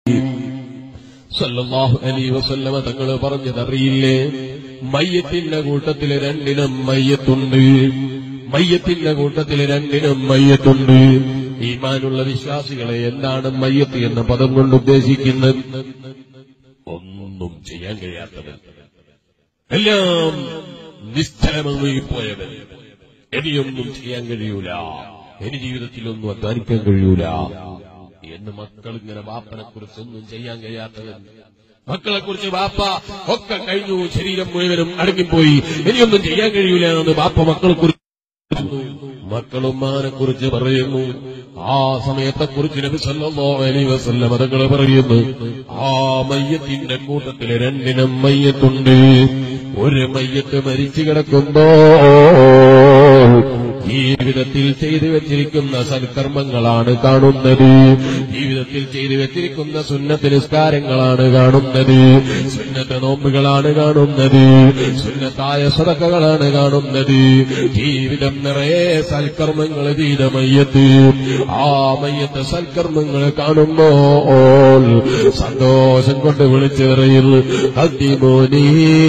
സല്ലല്ലാഹു അലൈഹി വസല്ലമ തങ്ങൾ പറഞ്ഞതറിയില്ലേ മയ്യത്തിന്റെ കൂട്ടത്തിൽ രണ്ടിനും മയ്യത്തുണ്ട് മയ്യത്തിന്റെ കൂട്ടത്തിൽ രണ്ടിനും മയ്യത്തുണ്ട് ഈമാനുള്ള വിശ്വാസികളെ എന്താണ് മയ്യത്ത് എന്ന പദം കൊണ്ട് ഉദ്ദേശിക്കുന്നത് ഒന്നും ചെയ്യാൻ കഴിയാത്തവൻ എല്ലാം നിശ്ചലമായി പോയവൻ ഇനിയൊന്നും ചെയ്യാൻ കഴിയൂല ഇനി ജീവിതത്തിലൊന്നും അധ്വാനിക്കാൻ കഴിയൂല എന്ന് മക്കൾ ഇങ്ങനെ ബാപ്പനെ കുറിച്ച് ഒന്നും ചെയ്യാൻ കഴിയാത്തവൻ മക്കളെ കുറിച്ച് ബാപ്പ ഒക്കെ കഴിഞ്ഞു ശരീരം മുഴുവനും അടങ്ങിപ്പോയി ഇനിയൊന്നും ചെയ്യാൻ കഴിയൂല എന്ന് ബാപ്പ മക്കളെ കുറിച്ച് മക്കളുമ്മാനെ കുറിച്ച് പറയുന്നു ആ സമയത്തെ കുറിച്ച് നബി സല്ലല്ലാഹു അലൈഹി വസല്ലം തങ്ങൾ പറയുന്നു ആ മയ്യത്തിന്റെ കൂട്ടത്തിൽ രണ്ടിനും മയ്യത്തുണ്ട് ഒരു മയ്യത്ത് മരിച്ചു കിടക്കുമ്പോ ജീവിതത്തിൽ ചെയ്തു വെച്ചിരിക്കുന്ന സൽക്കർമ്മങ്ങളാണ് കാണുന്നത് ജീവിതത്തിൽ ചെയ്തു വെച്ചിരിക്കുന്ന സുന്നത്ത് നിസ്കാരങ്ങളാണ് കാണുന്നത് സുന്നത്ത് നോമ്പുകളാണ് കാണുന്നത് സുന്നത്തായ സദക്കകളാണ് കാണുന്നത് ജീവിതം നിറയെ സൽക്കർമ്മങ്ങൾ ചെയ്ത മയ്യത്ത് ആ മയ്യത്ത് സൽക്കർമ്മങ്ങൾ കാണുമ്പോൾ സന്തോഷം കൊണ്ട് വിളിച്ചു പറയുന്നു കത്തിമോനീ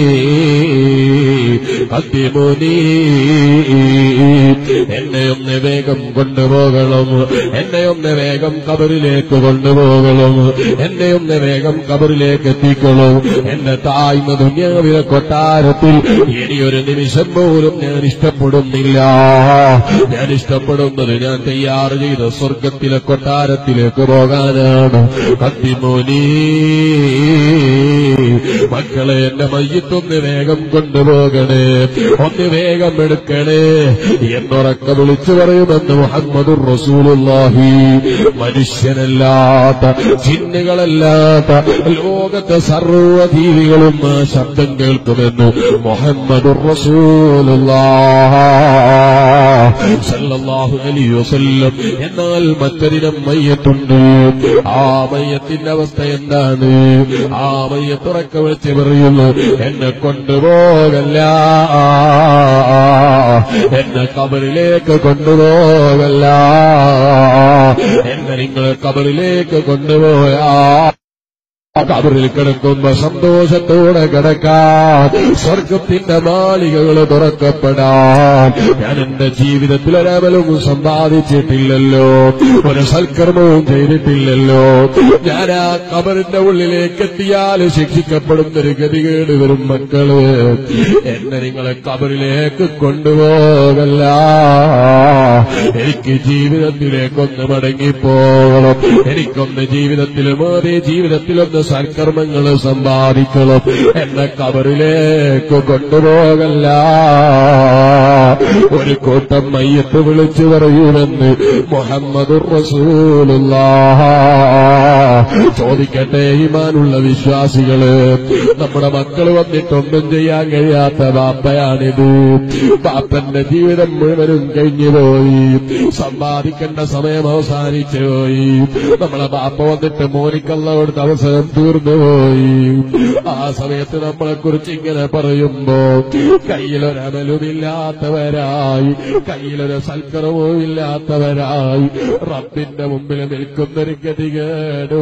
കത്തിമോനീ എന്നെ ഒന്ന് വേഗം കൊണ്ടുപോകണം എന്നെ ഒന്ന് വേഗം കബറിലേക്ക് കൊണ്ടുപോകണം എന്നെ ഒന്ന് വേഗം കബറിലേക്ക് എത്തിക്കണം എന്റെ തായ്മ ദുന്യാവിലെ കൊട്ടാരത്തിൽ ഇനിയൊരു നിമിഷം പോലും ഞാൻ ഇഷ്ടപ്പെടുന്നില്ല ഞാൻ ഇഷ്ടപ്പെടുന്നത് ഞാൻ തയ്യാർ ചെയ്ത സ്വർഗത്തിലെ കൊട്ടാരത്തിലേക്ക് പോകാനാണ് കത്തിമോനീ മക്കളെ എന്റെ മയ്യത്തൊന്ന് വേഗം കൊണ്ടുപോകണേ ഒന്ന് വേഗം എടുക്കണേ എന്നുറക്ക വിളിച്ചു പറയുമെന്ന് മുഹമ്മദുർ റസൂലുള്ളാഹി മനുഷ്യനല്ലാത്ത ചിന്നുകളല്ലാത്ത ലോകത്തെ സർവ്വജീവികളും ആ ശബ്ദം കേൾക്കുമെന്ന് മുഹമ്മദുർ സല്ലല്ലാഹു അലൈഹി വസല്ലം എന്നാൽ മറ്റൊരിനം മയ്യത്തുണ്ട് ആ മയ്യത്തിന്റെ അവസ്ഥ എന്താണ് ആ മയ്യത്തുറക്ക വിളിച്ച് പറയുന്നു എന്നെ കൊണ്ടുപോകല്ല എന്നെ കബറിലേക്ക് കൊണ്ടുപോകല്ല എന്നെ നിങ്ങൾ കബറിലേക്ക് കൊണ്ടുപോയാ കബറിൽ കിടക്കുമ്പോ സന്തോഷത്തോടെ കിടക്കാൻ സ്വർഗത്തിന്റെ മാളികകൾ തുറക്കപ്പെടാൻ ഞാൻ എന്റെ ജീവിതത്തിൽ ഒരമലും സമ്പാദിച്ചിട്ടില്ലല്ലോ ഒരു സൽക്കർമ്മവും ചെയ്തിട്ടില്ലല്ലോ ഞാൻ ആ കബറിന്റെ ഉള്ളിലേക്ക് എത്തിയാൽ ശിക്ഷിക്കപ്പെടുന്ന ഒരു ഗതികേട് വരും മക്കള് എന്നെ നിങ്ങളെ കബറിലേക്ക് കൊണ്ടുപോകല്ല എനിക്ക് ജീവിതത്തിലേക്കൊന്ന് മടങ്ങിപ്പോകണം എനിക്കൊന്ന് ജീവിതത്തിലും അതേ ജീവിതത്തിലൊന്ന് സൽക്കർമ്മങ്ങൾ സമ്പാദിക്കണം എന്നെ കബറിലേക്ക് കൊണ്ടുപോകല്ല ഒരു കൂട്ടം മയ്യത്ത് വിളിച്ചു പറയുമെന്ന് മുഹമ്മദ് ചോദിക്കട്ടെ ഈമാനുള്ള വിശ്വാസികള് നമ്മുടെ മക്കൾ വന്നിട്ടൊന്നും ചെയ്യാൻ കഴിയാത്ത ബാപ്പയാണിത് ബാപ്പന്റെ ജീവിതം മുഴുവനും കഴിഞ്ഞുപോയി സമ്പാദിക്കേണ്ട സമയം അവസാനിച്ചു പോയി നമ്മളെ ബാപ്പ വന്നിട്ട് മോനിക്കല്ല കൊടുത്ത അവസരം തീർന്നുപോയി ആ സമയത്ത് നമ്മളെ കുറിച്ച് ഇങ്ങനെ പറയുമ്പോ കയ്യിലൊരമലുമില്ലാത്തവരായി കയ്യിലൊരു സൽക്കരവും ഇല്ലാത്തവരായി റബ്ബിന്റെ മുമ്പിൽ നിൽക്കുന്നൊരു ഗതികേട്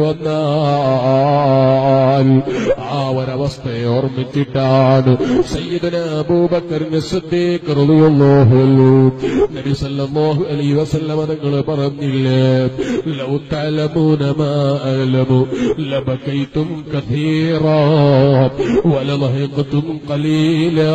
വന്നാൽ ആ ഒരവസ്ഥയെ ഓർമ്മിച്ചിട്ടാണ് സയ്യിദന അബൂബക്കറിന് സിദ്ദീഖ് റളിയല്ലാഹു അൻഹു നബി സല്ലല്ലാഹു അലൈഹി വസല്ലം തങ്ങൾ പറഞ്ഞില്ലേ ലൗ തഅലമൂന മാ അലമു ലബകൈതും കഥീറാ വലളഹിഖതും ഖലീലാ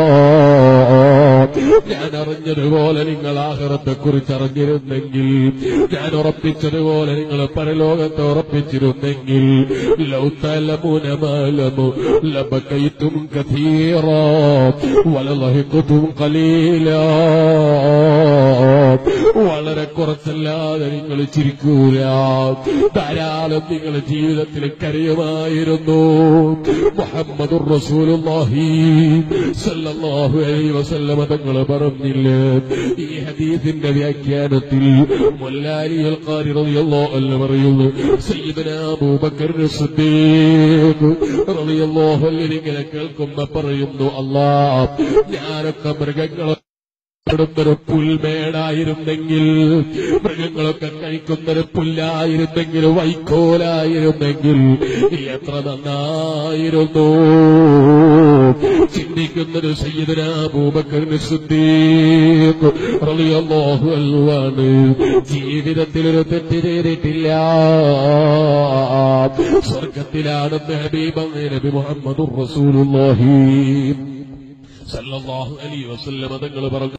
ഞാൻ അറിഞ്ഞതുപോലെ നിങ്ങൾ ആഹ്റത്തെ കുറിച്ച് അറിഞ്ഞിരുന്നെങ്കിൽ ഞാൻ ഉറപ്പിച്ചതുപോലെ നിങ്ങൾ പരലോകത്തെ ഉറപ്പിച്ചിരുന്നെങ്കിൽ ലൗത്തലമുനമാലമു ലബക്കൈത്തും കഥീറ വലലഹിക്കത്തും കലീല വളരെ കുറച്ചല്ലാതെ നിങ്ങൾ ചിരിക്കൂല ധാരാളം നിങ്ങൾ ജീവിതത്തിൽ കരയുമായിരുന്നു മുഹമ്മദുർ റസൂലുള്ളാഹി സല്ലല്ലാഹു അലൈഹി വസല്ലമ തങ്ങൾ പറഞ്ഞില്ലേ ഈ ഹദീസിന്റെ വ്യാഖ്യാനത്തിൽ മുല്ലാലി അൽ ഖാരി റളിയല്ലാഹു അൻഹു പറയുന്നു സയ്യിദന അബൂബക്കർ സിദ്ദീഖ് റളിയല്ലാഹു അൻഹു ഇങ്ങനെ കേൾക്കുമ്പോ പറയുന്നു അല്ലാഹ് ഞാനൊക്കെ മൃഗങ്ങളെ ടുന്നൊരു പുൽമേടായിരുന്നെങ്കിൽ മൃഗങ്ങളൊക്കെ കഴിക്കുന്നൊരു പുല്ലായിരുന്നെങ്കിൽ വൈക്കോലായിരുന്നെങ്കിൽ എത്ര നന്നായിരുന്നു ചിന്തിക്കുന്നൊരു സയ്യിദന അബൂബക്കറിന് സിദ്ദീഖ് റളിയല്ലാഹു അൻഹുവാണ് ജീവിതത്തിൽ ഒരു തെറ്റ് ചെയ്തിട്ടില്ല സ്വർഗത്തിലാണെന്ന് ഹബീബ് നബി മുഹമ്മദുർ റസൂലുള്ളാഹി സല്ലല്ലാഹു അലൈഹി വസല്ലം തങ്ങൾ പറഞ്ഞു